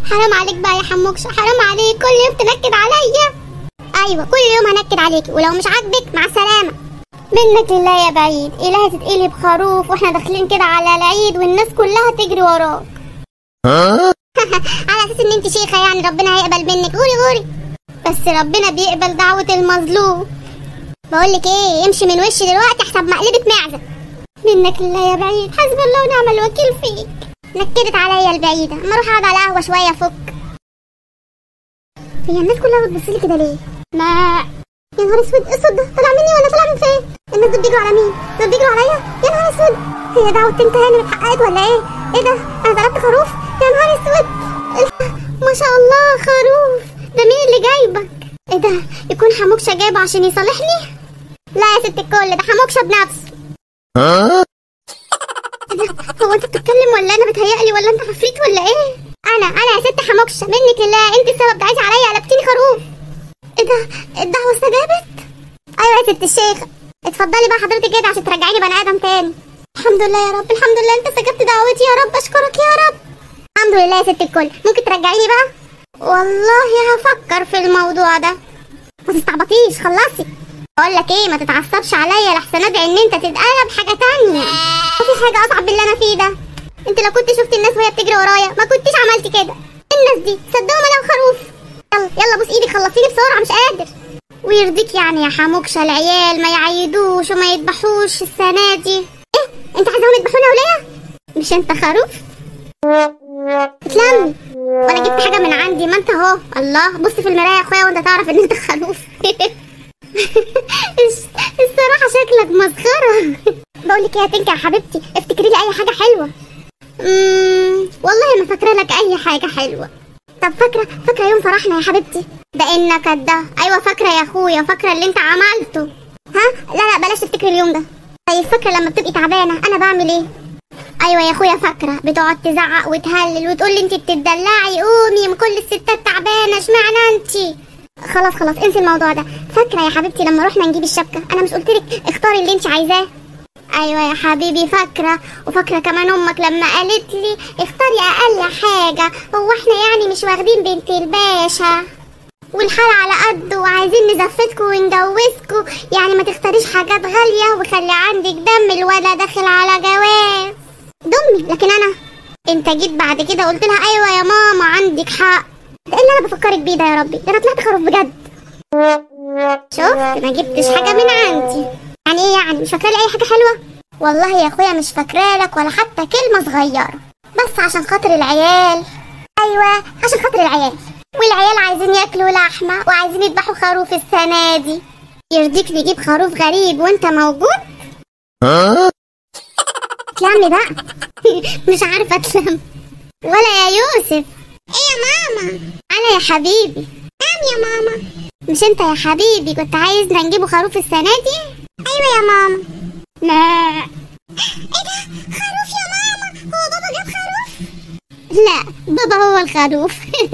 حرام عليك بقى يا حموكش حرام عليك كل يوم تنكد عليا ايوه كل يوم هنكد عليكي ولو مش عاجبك مع السلامه منك لله يا بعيد إلهي تتقلب خروف واحنا داخلين كده على العيد والناس كلها تجري وراك على اساس ان انت شيخه يعني ربنا هيقبل منك غوري غوري بس ربنا بيقبل دعوه المظلوم بقول لك ايه امشي من وشي دلوقتي احسب مقلبه معزه منك لله يا بعيد حسبي الله ونعم الوكيل فيك نكدت عليا البعيده اما اروح اقعد على قهوه شويه افك هي الناس كلها بتبص لي كده ليه ما يا نهار اسود اسود ده طلع مني ولا طلع من فين الناس دول بيجروا على مين دول بيجروا عليا يا نهار اسود هي دعوه تنت هانم اتحققت ولا ايه ايه ده انا ضربت خروف يا نهار اسود ال- ما شاء الله خروف ده مين اللي جايبك ايه ده يكون حموكشه جايبه عشان يصالحني لا يا ست الكل ده حموكشه بنفسه هو انت بتتكلم ولا انا بتهيألي ولا انت عفريت ولا ايه انا انا يا ست حموكشه منك لله انت السبب دعيتي عليا قلبتيني خروف ايه ده الدعوه استجابت ايوه يا ست الشيخ اتفضلي بقى حضرتك كده عشان ترجعيني بني ادم تاني الحمد لله يا رب الحمد لله انت استجبت دعوتي يا رب اشكرك يا رب الحمد لله يا ست الكل ممكن ترجعيني بقى والله هفكر في الموضوع ده ما تستعبطيش خلصي بقول لك ايه ما تتعصبش عليا لحسن ادعي ان انت تتقلب حاجه تانية وفي حاجه اصعب من اللي انا فيه ده انت لو كنت شفت الناس وهي بتجري ورايا ما كنتش عملت كده الناس دي صدقوا ما لو خروف يلا يلا بوس ايدك خلصيني بسرعه مش قادر ويرضيك يعني يا حموكشه العيال ما يعيدوش وما يذبحوش السنه دي ايه انت عايزاهم يذبحونا وليه مش انت خروف اتلمي وانا جبت حاجه من عندي ما انت اهو الله بص في المرايه يا اخويا وانت تعرف ان انت خروف الس- الصراحه شكلك مسخره بقول لك ايه يا تنكا يا حبيبتي افتكري لي اي حاجه حلوه امم والله ما فاكره لك اي حاجه حلوه طب فاكره فاكره يوم فرحنا يا حبيبتي ده انك ده ايوه فاكره يا اخويا فاكره اللي انت عملته ها لا لا بلاش تفتكري اليوم ده طيب فاكره لما بتبقي تعبانه انا بعمل ايه ايوه يا اخويا فاكره بتقعد تزعق وتهلل وتقول لي انت بتدلعي قومي ما كل الستات تعبانه اشمعنى انت خلاص خلاص انسي الموضوع ده فاكره يا حبيبتي لما رحنا نجيب الشبكه انا مش قلت لك اختاري اللي انت عايزاه ايوه يا حبيبي فاكره وفاكره كمان امك لما قالت لي اختاري اقل حاجه هو احنا يعني مش واخدين بنت الباشا والحال على قده وعايزين نزفتكوا ونجوزكوا يعني ما تختاريش حاجات غاليه وخلي عندك دم الولا داخل على جواز دمي لكن انا انت جيت بعد كده قلت لها ايوه يا ماما عندك حق ده إيه اللي انا بفكرك بيه ده يا ربي ده انا طلعت خروف بجد شفت ما جبتش حاجه من عندي يعني ايه يعني مش فاكره لي اي حاجه حلوه والله يا اخويا مش فاكره لك ولا حتى كلمه صغيره بس عشان خاطر العيال ايوه عشان خاطر العيال والعيال عايزين ياكلوا لحمه وعايزين يذبحوا خروف السنه دي يرضيك نجيب خروف غريب وانت موجود تلمي بقى مش عارفه اتلم ولا يا يوسف ايه يا ماما انا يا حبيبي نعم يا ماما مش انت يا حبيبي كنت عايزنا نجيبه خروف السنه دي ايوه يا ماما لا ايه ده خروف يا ماما هو بابا جاب خروف لا بابا هو الخروف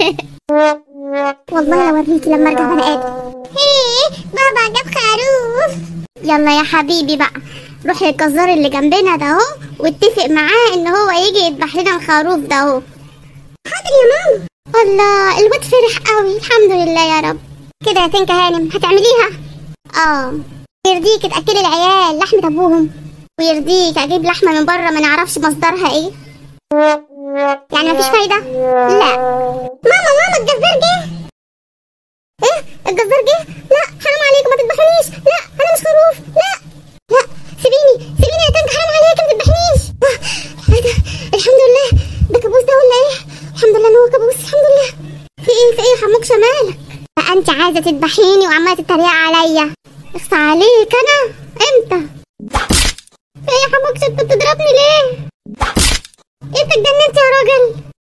والله لو اوريكي لما ارجع بني ادم ايه بابا جاب خروف يلا يا حبيبي بقى روح للجزار اللي جنبنا ده اهو واتفق معاه ان هو يجي يذبح لنا الخروف ده اهو حاضر يا ماما الله الواد فرح قوي الحمد لله يا رب كده يا تنكا هانم هتعمليها اه يرضيك تاكلي العيال لحمه ابوهم ويرضيك اجيب لحمه من بره ما نعرفش مصدرها ايه يعني مفيش فايده لا ماما ماما الجزار جه ايه الجزار جه لا حرام عليكم ما تذبحونيش لا انا مش خروف لا لا سيبيني سيبيني يا تنكا حرام عليك ما تذبحنيش آه، ايه ده الحمد لله ده كابوس ده ولا ايه الحمد لله ان هو كابوس الحمد لله في ايه في ايه حموك شمالك بقى انت عايزه تذبحيني وعماله تتريق عليا اخصى عليك انا امتى ايه يا حموك انت بتضربني ليه انت اتجننت يا راجل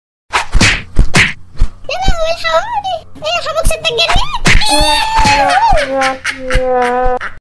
يا لهوي الحقوني ايه يا حموك انت اتجننت